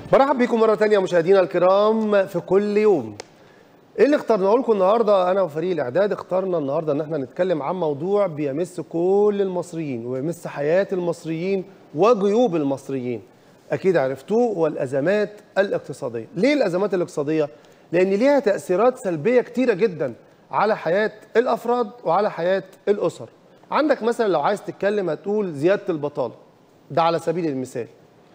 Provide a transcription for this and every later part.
برحب بكم مرة تانية مشاهدينا الكرام في كل يوم. ايه اللي اخترناه لكم النهارده انا وفريق الاعداد اخترنا النهارده ان احنا نتكلم عن موضوع بيمس كل المصريين ويمس حياة المصريين وجيوب المصريين. اكيد عرفتوه هو الازمات الاقتصادية. ليه الازمات الاقتصادية؟ لان ليها تأثيرات سلبية كتيرة جدا على حياة الافراد وعلى حياة الاسر. عندك مثلا لو عايز تتكلم هتقول زيادة البطالة. ده على سبيل المثال.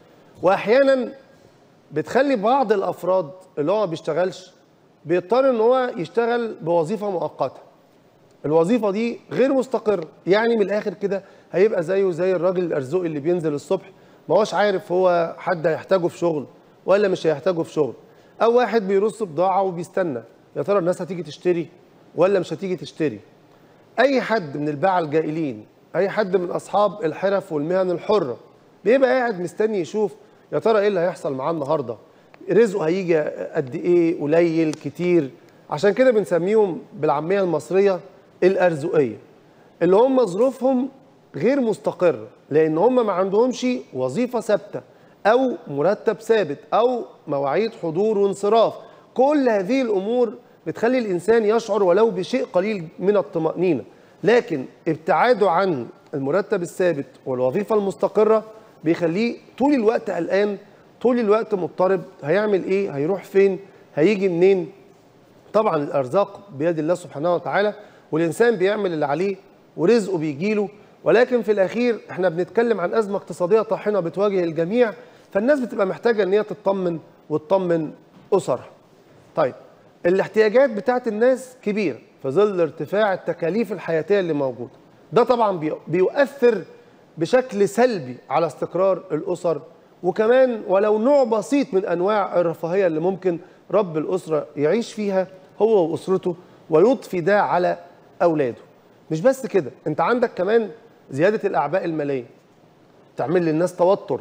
واحيانا بتخلي بعض الافراد اللي هو ما بيشتغلش بيضطر ان هو يشتغل بوظيفه مؤقته الوظيفه دي غير مستقره يعني من الاخر كده هيبقى زيه زي الراجل الارزوقي اللي بينزل الصبح ما هوش عارف هو حد هيحتاجه في شغل ولا مش هيحتاجه في شغل او واحد بيرص بضاعه وبيستنى يا ترى الناس هتيجي تشتري ولا مش هتيجي تشتري اي حد من الباعة الجائلين اي حد من اصحاب الحرف والمهن الحره بيبقى قاعد مستني يشوف يا ترى ايه اللي هيحصل معاه النهارده رزقه هيجي قد ايه قليل كتير عشان كده بنسميهم بالعاميه المصريه الارزقيه اللي هم ظروفهم غير مستقره لان هم ما عندهمش وظيفه ثابته او مرتب ثابت او مواعيد حضور وانصراف كل هذه الامور بتخلي الانسان يشعر ولو بشيء قليل من الطمانينه لكن ابتعاده عن المرتب الثابت والوظيفه المستقره بيخليه طول الوقت قلقان طول الوقت مضطرب هيعمل ايه هيروح فين هيجي منين طبعا الارزاق بيد الله سبحانه وتعالى والانسان بيعمل اللي عليه ورزقه بيجيله ولكن في الاخير احنا بنتكلم عن ازمه اقتصاديه طاحنه بتواجه الجميع فالناس بتبقى محتاجه ان هي تطمن وتطمن اسرها طيب الاحتياجات بتاعت الناس كبيره في ظل ارتفاع التكاليف الحياتيه اللي موجوده ده طبعا بيؤثر بشكل سلبي على استقرار الاسر وكمان ولو نوع بسيط من انواع الرفاهيه اللي ممكن رب الاسره يعيش فيها هو واسرته ويضفي ده على اولاده. مش بس كده، انت عندك كمان زياده الاعباء الماليه. تعمل للناس توتر.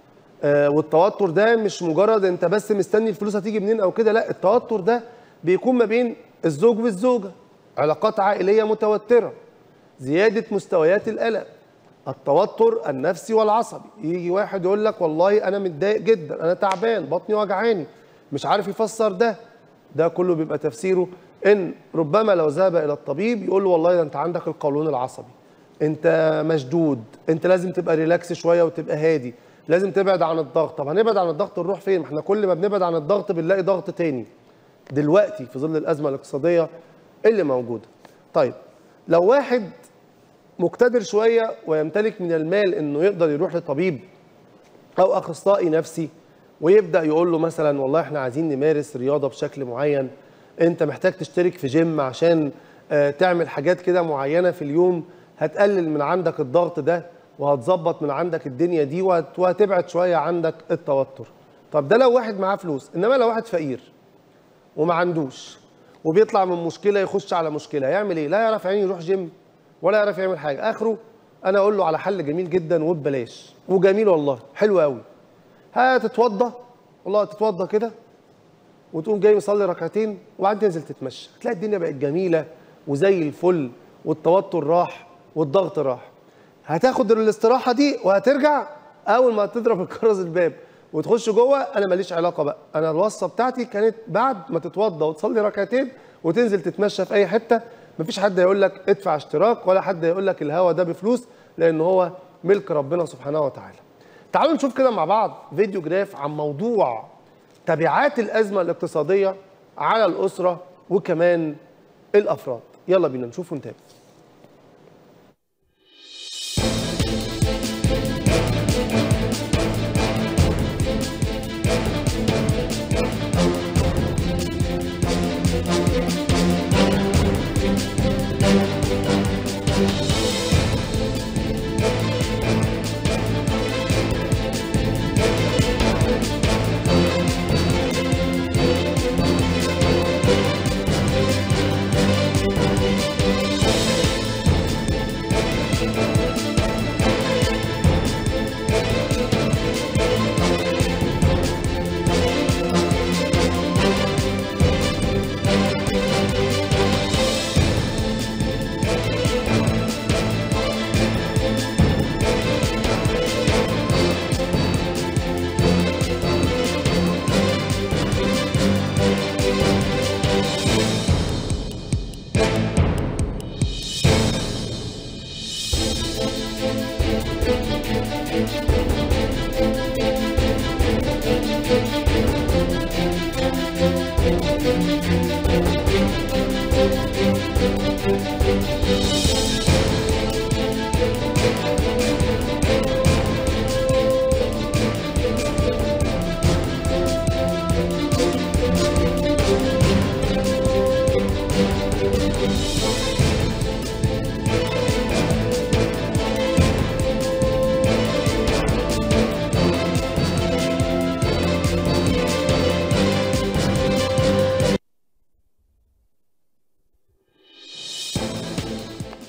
آه والتوتر ده مش مجرد انت بس مستني الفلوس هتيجي منين او كده، لا التوتر ده بيكون ما بين الزوج والزوجه. علاقات عائليه متوتره. زياده مستويات القلق. التوتر النفسي والعصبي يجي واحد يقول لك والله انا متضايق جدا انا تعبان بطني وجعاني مش عارف يفسر ده ده كله بيبقى تفسيره ان ربما لو ذهب الى الطبيب يقول له والله ده انت عندك القولون العصبي انت مشدود انت لازم تبقى ريلاكس شويه وتبقى هادي لازم تبعد عن الضغط طب هنبعد عن الضغط نروح فين ما احنا كل ما بنبعد عن الضغط بنلاقي ضغط تاني دلوقتي في ظل الازمه الاقتصاديه اللي موجوده طيب لو واحد مقتدر شويه ويمتلك من المال انه يقدر يروح لطبيب او اخصائي نفسي ويبدا يقول له مثلا والله احنا عايزين نمارس رياضه بشكل معين انت محتاج تشترك في جيم عشان تعمل حاجات كده معينه في اليوم هتقلل من عندك الضغط ده وهتظبط من عندك الدنيا دي وهتبعد شويه عندك التوتر طب ده لو واحد معاه فلوس انما لو واحد فقير وما عندوش وبيطلع من مشكله يخش على مشكله يعمل ايه لا يعرف يعني يروح جيم ولا يعرف يعمل حاجه اخره انا اقول له على حل جميل جدا وببلاش وجميل والله حلو قوي هتتوضى والله تتوضى كده وتقوم جاي مصلي ركعتين وبعدين تنزل تتمشى تلاقي الدنيا بقت جميله وزي الفل والتوتر راح والضغط راح هتاخد الاستراحه دي وهترجع اول ما تضرب الجرس الباب وتخش جوه انا ماليش علاقه بقى انا الوصفه بتاعتي كانت بعد ما تتوضى وتصلي ركعتين وتنزل تتمشى في اي حته مفيش حد هيقول لك ادفع اشتراك ولا حد هيقول لك الهوا ده بفلوس لان هو ملك ربنا سبحانه وتعالى. تعالوا نشوف كده مع بعض فيديو جراف عن موضوع تبعات الازمه الاقتصاديه على الاسره وكمان الافراد. يلا بينا نشوف ونتابع.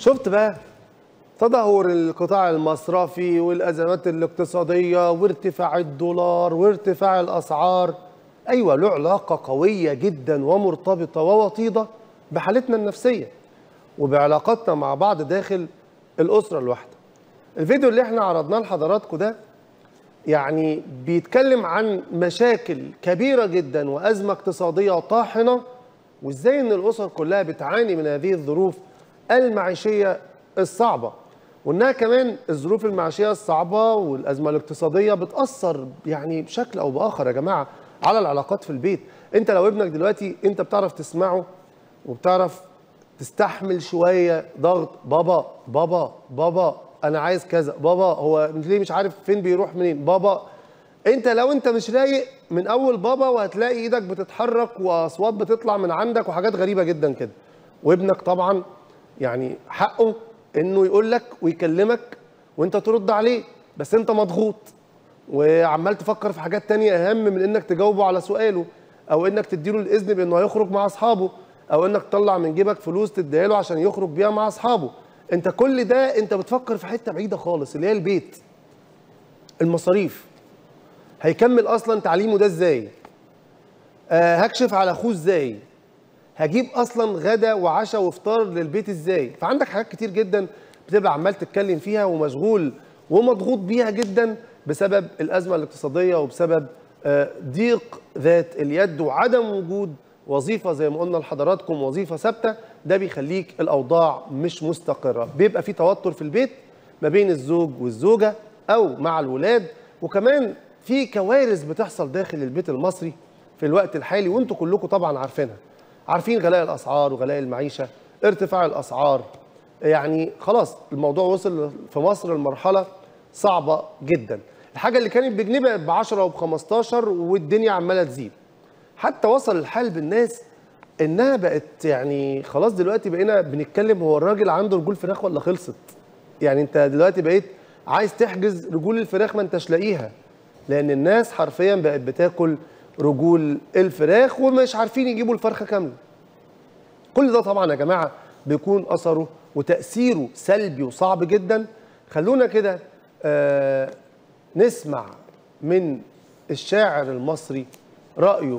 شفت بقى تدهور القطاع المصرفي والازمات الاقتصاديه وارتفاع الدولار وارتفاع الاسعار ايوه له علاقه قويه جدا ومرتبطه ووطيده بحالتنا النفسيه وبعلاقاتنا مع بعض داخل الاسره الواحده الفيديو اللي احنا عرضناه لحضراتكم ده يعني بيتكلم عن مشاكل كبيره جدا وازمه اقتصاديه طاحنه وازاي ان الاسر كلها بتعاني من هذه الظروف المعيشيه الصعبه وانها كمان الظروف المعيشيه الصعبه والازمه الاقتصاديه بتاثر يعني بشكل او باخر يا جماعه على العلاقات في البيت انت لو ابنك دلوقتي انت بتعرف تسمعه وبتعرف تستحمل شويه ضغط بابا بابا بابا انا عايز كذا بابا هو ليه مش عارف فين بيروح منين بابا انت لو انت مش رايق من اول بابا وهتلاقي ايدك بتتحرك واصوات بتطلع من عندك وحاجات غريبه جدا كده وابنك طبعا يعني حقه انه يقول لك ويكلمك وانت ترد عليه بس انت مضغوط وعمال تفكر في حاجات تانية اهم من انك تجاوبه على سؤاله او انك تديله الاذن بانه هيخرج مع اصحابه او انك تطلع من جيبك فلوس تديها له عشان يخرج بيها مع اصحابه انت كل ده انت بتفكر في حته بعيده خالص اللي هي البيت المصاريف هيكمل اصلا تعليمه ده ازاي آه هكشف على اخوه ازاي هجيب اصلا غدا وعشاء وفطار للبيت ازاي فعندك حاجات كتير جدا بتبقى عمال تتكلم فيها ومشغول ومضغوط بيها جدا بسبب الازمه الاقتصاديه وبسبب آه ضيق ذات اليد وعدم وجود وظيفه زي ما قلنا لحضراتكم وظيفه ثابته ده بيخليك الاوضاع مش مستقره بيبقى في توتر في البيت ما بين الزوج والزوجه او مع الولاد وكمان في كوارث بتحصل داخل البيت المصري في الوقت الحالي وانتم كلكم طبعا عارفينها عارفين غلاء الاسعار وغلاء المعيشه ارتفاع الاسعار يعني خلاص الموضوع وصل في مصر لمرحله صعبه جدا الحاجه اللي كانت بجنيه بقت ب 10 وب 15 والدنيا عماله تزيد حتى وصل الحال بالناس انها بقت يعني خلاص دلوقتي بقينا بنتكلم هو الراجل عنده رجول فراخ ولا خلصت يعني انت دلوقتي بقيت عايز تحجز رجول الفراخ ما انتش لاقيها لان الناس حرفيا بقت بتاكل رجول الفراخ ومش عارفين يجيبوا الفرخه كامله كل ده طبعا يا جماعه بيكون اثره وتاثيره سلبي وصعب جدا خلونا كده آه نسمع من الشاعر المصري رايه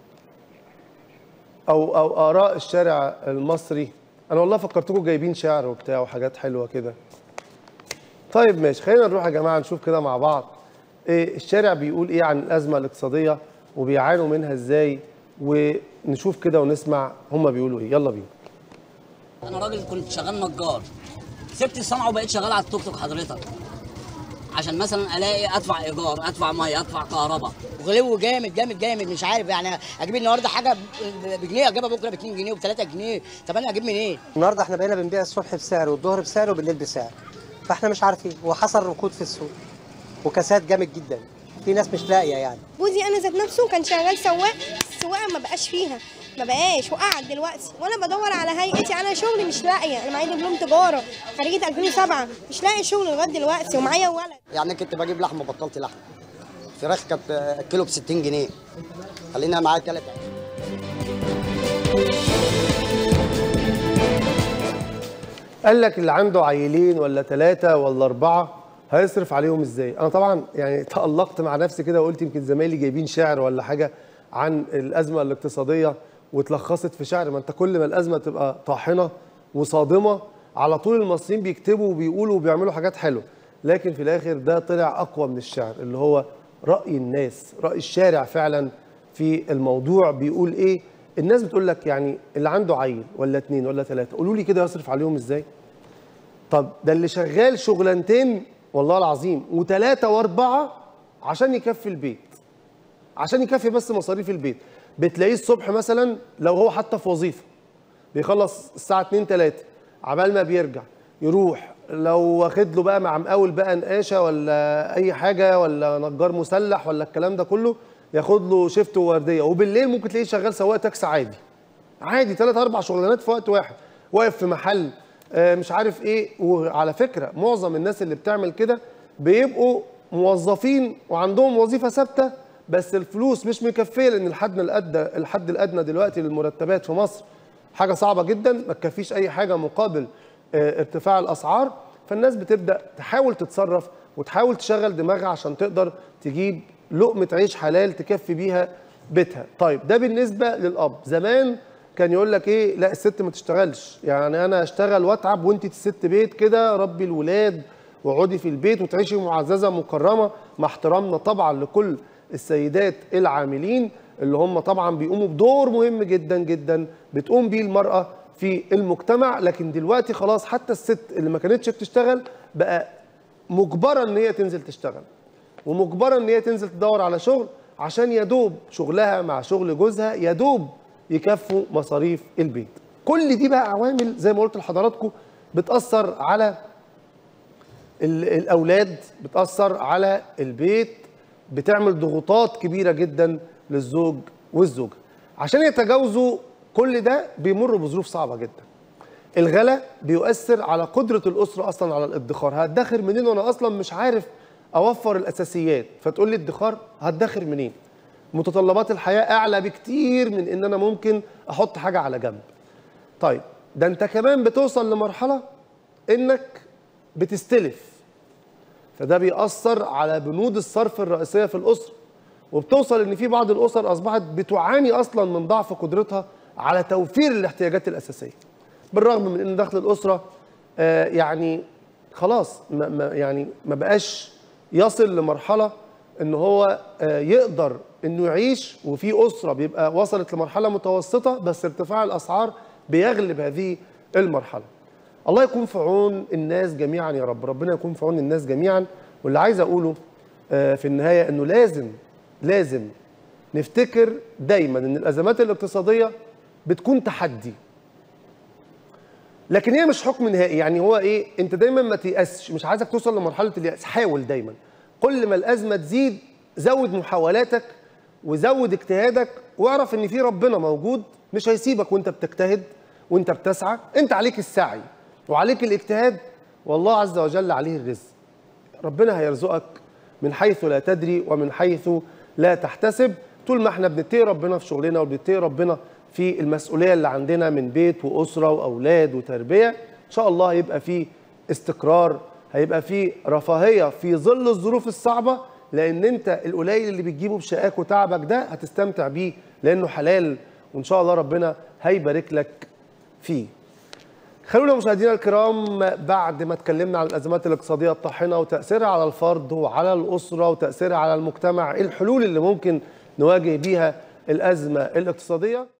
او او اراء الشارع المصري انا والله فكرتكم جايبين شعر وبتاع وحاجات حلوه كده طيب ماشي خلينا نروح يا جماعه نشوف كده مع بعض إيه الشارع بيقول ايه عن الازمه الاقتصاديه وبيعانوا منها ازاي ونشوف كده ونسمع هم بيقولوا ايه يلا بينا انا راجل كنت شغال نجار سبت الصنعه وبقيت شغال على التوك توك حضرتك عشان مثلا الاقي ادفع ايجار ادفع ميه ادفع كهرباء غلو جامد جامد جامد مش عارف يعني اجيب النهارده حاجه ب- بجنيه اجيبها بكره ب 2 جنيه وب 3 جنيه طب انا اجيب منين؟ إيه؟ النهارده احنا بقينا بنبيع الصبح بسعر والظهر بسعر وبالليل بسعر فاحنا مش عارفين وحصل ركود في السوق وكساد جامد جدا في ناس مش لاقيه يعني جوزي انا ذات نفسه كان شغال سواق السواقه ما بقاش فيها ما بقاش وقعد دلوقتي وانا بدور على هيئتي انا شغلي مش لاقيه انا معايا دبلوم تجاره خريجه 2007 مش لاقي شغل لغايه دلوقتي ومعايا ولد يعني كنت بجيب لحمه بطلت لحمه فراخ كانت كيلو ب 60 جنيه خلينا معايا ثلاثه قال لك اللي عنده عيلين ولا ثلاثة ولا أربعة هيصرف عليهم ازاي؟ أنا طبعا يعني تألقت مع نفسي كده وقلت يمكن زمايلي جايبين شعر ولا حاجة عن الأزمة الاقتصادية واتلخصت في شعر ما أنت كل ما الأزمة تبقى طاحنة وصادمة على طول المصريين بيكتبوا وبيقولوا وبيعملوا حاجات حلوة لكن في الآخر ده طلع أقوى من الشعر اللي هو رأي الناس رأي الشارع فعلا في الموضوع بيقول إيه الناس بتقول لك يعني اللي عنده عيل ولا اتنين ولا ثلاثة قولوا لي كده يصرف عليهم ازاي؟ طب ده اللي شغال شغلانتين والله العظيم وثلاثة وأربعة عشان يكفي البيت عشان يكفي بس مصاريف البيت بتلاقيه الصبح مثلا لو هو حتى في وظيفة بيخلص الساعة 2 3 عبال ما بيرجع يروح لو واخد له بقى مع مقاول بقى نقاشة ولا أي حاجة ولا نجار مسلح ولا الكلام ده كله ياخد له شيفت ووردية وبالليل ممكن تلاقيه شغال سواق تاكسي عادي عادي ثلاث اربع شغلانات في وقت واحد واقف في محل آه، مش عارف ايه وعلى فكره معظم الناس اللي بتعمل كده بيبقوا موظفين وعندهم وظيفه ثابته بس الفلوس مش مكفيه لان الحد الادنى الحد الادنى دلوقتي للمرتبات في مصر حاجه صعبه جدا ما تكفيش اي حاجه مقابل آه، ارتفاع الاسعار فالناس بتبدا تحاول تتصرف وتحاول تشغل دماغها عشان تقدر تجيب لقمه عيش حلال تكفي بيها بيتها طيب ده بالنسبه للاب زمان كان يقول لك ايه لا الست ما تشتغلش يعني انا اشتغل واتعب وانت الست بيت كده ربي الولاد واقعدي في البيت وتعيشي معززه مكرمه مع احترامنا طبعا لكل السيدات العاملين اللي هم طبعا بيقوموا بدور مهم جدا جدا بتقوم بيه المراه في المجتمع لكن دلوقتي خلاص حتى الست اللي ما كانتش بتشتغل بقى مجبره ان هي تنزل تشتغل ومجبره ان هي تنزل تدور على شغل عشان يدوب شغلها مع شغل جوزها يدوب يكفوا مصاريف البيت كل دي بقى عوامل زي ما قلت لحضراتكم بتاثر على ال- الاولاد بتاثر على البيت بتعمل ضغوطات كبيره جدا للزوج والزوجه عشان يتجاوزوا كل ده بيمروا بظروف صعبه جدا الغلا بيؤثر على قدره الاسره اصلا على الادخار هتدخر منين وانا اصلا مش عارف اوفر الاساسيات فتقول لي ادخار هتدخر منين متطلبات الحياه اعلى بكتير من ان انا ممكن احط حاجه على جنب طيب ده انت كمان بتوصل لمرحله انك بتستلف فده بيأثر على بنود الصرف الرئيسية في الأسرة وبتوصل إن في بعض الأسر أصبحت بتعاني أصلا من ضعف قدرتها على توفير الاحتياجات الأساسية بالرغم من إن دخل الأسرة آه، يعني خلاص ما ما يعني ما بقاش يصل لمرحلة إن هو آه، يقدر إنه يعيش وفي أسرة بيبقى وصلت لمرحلة متوسطة بس ارتفاع الأسعار بيغلب هذه المرحلة الله يكون في عون الناس جميعا يا رب ربنا يكون في عون الناس جميعا واللي عايز اقوله آه، في النهايه انه لازم لازم نفتكر دايما ان الازمات الاقتصاديه بتكون تحدي لكن هي مش حكم نهائي يعني هو ايه انت دايما ما تيأسش مش عايزك توصل لمرحله اليأس حاول دايما كل ما الازمه تزيد زود محاولاتك وزود اجتهادك واعرف ان في ربنا موجود مش هيسيبك وانت بتجتهد وانت بتسعى انت عليك السعي وعليك الاجتهاد والله عز وجل عليه الرزق ربنا هيرزقك من حيث لا تدري ومن حيث لا تحتسب طول ما احنا بنتقي ربنا في شغلنا وبنتقي ربنا في المسؤوليه اللي عندنا من بيت واسره واولاد وتربيه ان شاء الله هيبقى في استقرار هيبقى في رفاهيه في ظل الظروف الصعبه لان انت القليل اللي بتجيبه بشقاك وتعبك ده هتستمتع بيه لانه حلال وان شاء الله ربنا هيبارك لك فيه خلونا مشاهدينا الكرام بعد ما اتكلمنا عن الازمات الاقتصاديه الطاحنه وتاثيرها على الفرد وعلى الاسره وتاثيرها على المجتمع ايه الحلول اللي ممكن نواجه بيها الازمه الاقتصاديه